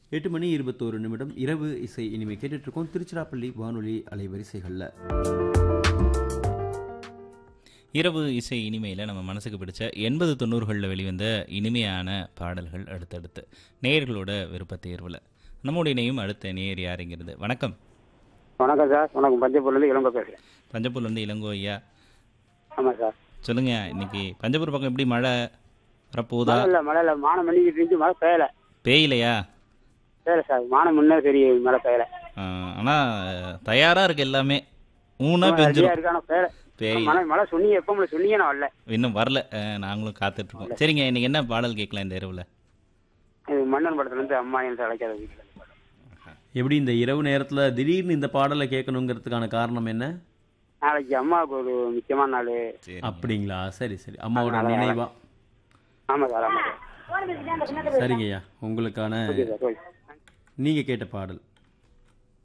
எட்டு மணி இருபத்தோரு நிமிடம் இரவு இசை இனிமே கேட்டுட்டு இருக்கோம் திருச்சிராப்பள்ளி வானொலி அலைவரிசைகளில் இரவு இசை இனிமையில் நம்ம மனசுக்கு பிடிச்ச எண்பது தொண்ணூறுகளில் வெளிவந்த இனிமையான பாடல்கள் அடுத்தடுத்து நேயர்களோட விருப்ப தேர்வில் நம்முடைய இணையும் அடுத்த நேயர் யாருங்கிறது வணக்கம் வணக்கம் சார் வணக்கம் பஞ்சப்பூர்லேருந்து இளம்ப பேசுகிறேன் பஞ்சப்பூர்லேருந்து இளங்கோ ஐயா ஆமாம் சார் சொல்லுங்க இன்னைக்கு பஞ்சப்பூர் பக்கம் எப்படி மழை வரப்போகுதா மழை இல்லை மழை இல்லை மானம் மணிக்கிட்டு இருந்துச்சு மழை பெய்யலை பெய்யலையா பெய்யலை சார் மானம் முன்னே சரி மழை பெய்யலை ஆனால் தயாராக இருக்கு எல்லாமே ஊனா ரெடியாக பெஞ்சிரும் இருக்கு ஆனால் பெய்யலை பேய் மழை மழை சொன்னீங்க எப்போ மழை சொன்னீங்க நான் வரல இன்னும் வரல அஹ், நாங்களும் காத்துட்ருக்கோம் சரிங்க இன்னைக்கு என்ன பாடல் கேட்கலாம் இந்த இரவில் இது மன்னன் படத்துலேருந்து அம்மா என்று அழைக்காத வீட்டில் எப்படி இந்த இரவு நேரத்தில் திடீர்னு இந்த பாடலை கேட்கணுங்கிறதுக்கான காரணம் என்ன நாளைக்கு அம்மாவுக்கு ஒரு முக்கியமான நாள் சரி அப்படிங்களா சரி சரி அம்மாவோட நினைவா ஆமாம் சார் ஆமாம் சார் சரிங்கய்யா உங்களுக்கான ஓகே சார் ஓகே நீங்கள் கேட்ட பாடல்